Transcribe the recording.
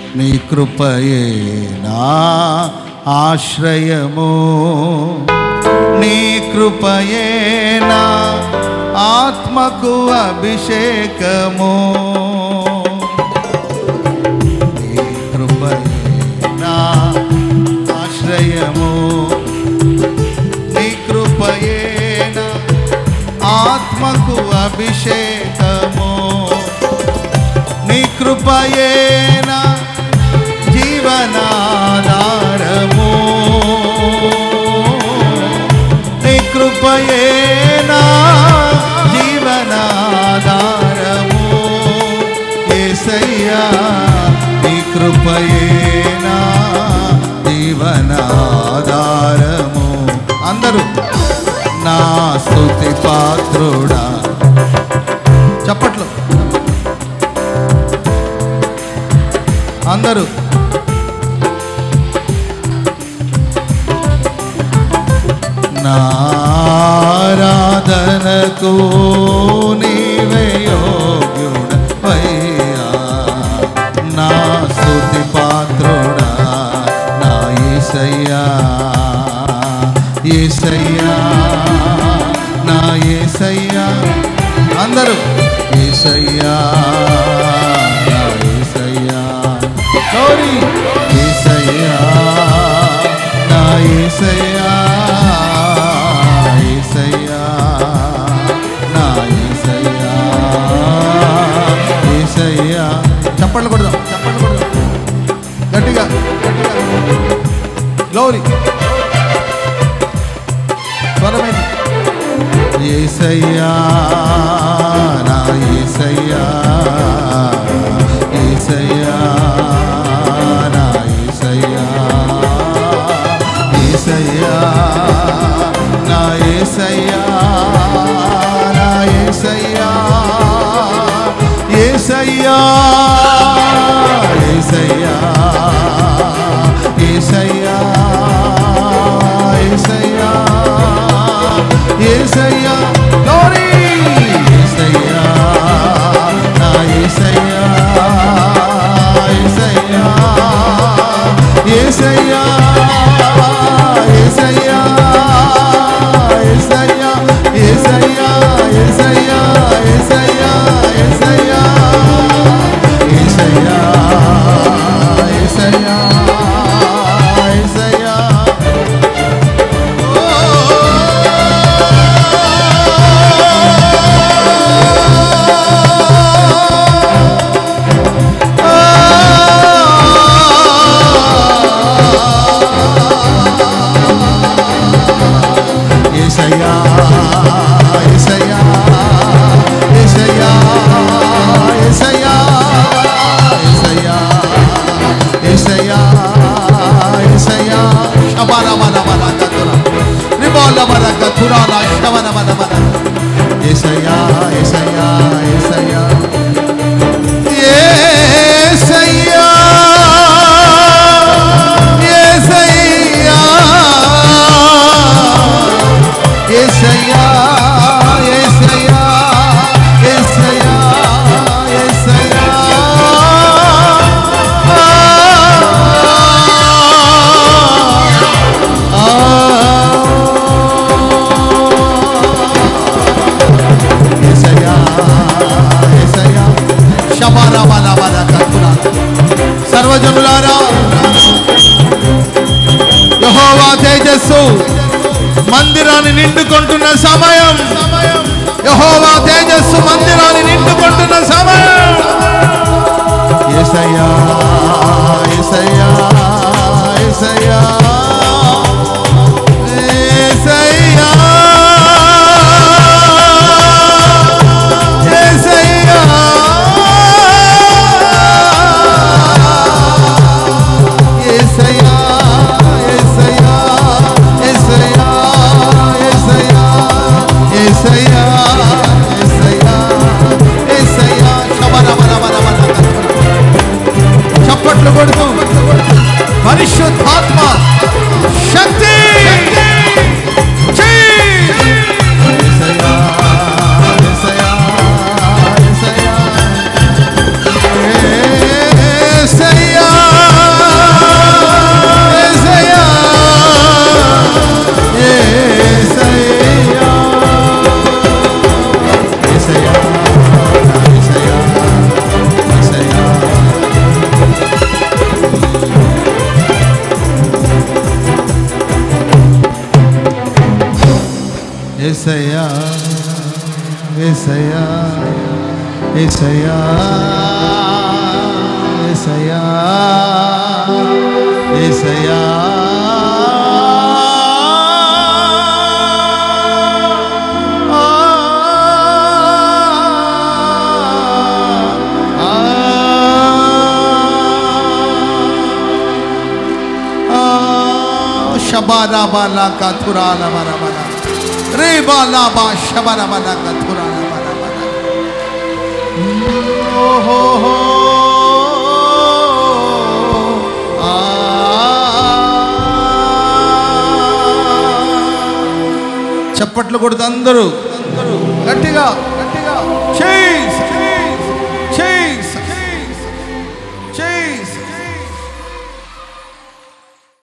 నీ కృపయే నా ఆశ్రయము నీ కృపయే నా ఆత్మకు అభిషేకము నీ కృపయే నా ఆశ్రయము నీ కృపయే నా ఆత్మకు అభిషేకము నీ కృపయే నా జీవనాధారము నీ కృపయే నా జీవనాధారము ఏసయ్యా నీ కృపయే నా జీవనాధారము అందరూ నా స్తుతి పాత్రుడా చప్పట్లు అందరూ నారాధనకు నీవే యోగ్యుడవయ్యా నా స్తుతి పాత్రుడా నా యేసయ్యా యేసయ్యా నా యేసయ్యా అందరూ యేసయ్యా నా యేసయ్యా గౌరీ యేసయ్యా నా యేసయ్యా యేసయ్యా నా యేసయ్యా యేసయ్యా చప్పట్లు కొడదాం చప్పట్లు కొడదాం గట్టిగా గట్టిగా గౌరీ స్వరమైంది ఏసయ్యా నా ఏసయ్యా ఏసయ్యా నా ఏసయ్యా ఏసయ్యా నా ఏసయ్యా నా ఏసయ్యా ఏసయ్యా ఏసయ్యా ఏసయ్యా ఏసయ్యా ఏసయ్యా గౌరీ ఏసయ్యా నా ఏసయ్యా ఏసయ్యా ఏసయ్యా ఏసయ్యా ఏసయ్యా ఏసయ్యా ఏసయ్యా ఏసయ్యా ఏసయ్యా ఏసయ్యా ఏసయ్యా ఏసయ్యా ఏసయ్యా ఏసయ్యా ఏసయ్యా ఏసయ్యా ఏసయ్యా ఏసయ్యా ఏసయ్యా శబన మన మన కతుర రిబాల మన కతురాల శబన మన మన ఏసయ్యా ఏసయ్యా ఏసయ్యా ఏసయ్యా ఏసయ్యా ఏసయ్యా ఏసయ్యా ఏసయ్యా ఏసయ్యా ఏసయ్యా ఏసయ్యా శబరబలబల కత్తురా సర్వజనులారా యహోవా తేజస్సు మందిరాన్ని నిండుకుంటున్న సమయం యహోవా తేజస్సు మందిరాన్ని నిండుకుంటున్న సమయం ఏసయ్యా ఏసయ్యా ఏసయ్యా ఏసయ్యా ఏసయ్యా ఏసయ్యా ఏసయ్యా ఏసయ్యా ఏసయ్యా ఏసయ్యా ఏసయ్యా ఏసయ్యా శబరబల ఏసయ్యా ఏసయ్యా ఏసయ్యా ఏసయ్యా ఏసయ్యా Shabara bala katurala bara bara. Reba la ba shabara bala katurala bara bara. Oh ho ho. చప్పట్లు కొడుతూ అందరూ గట్టిగా గట్టిగా చేయి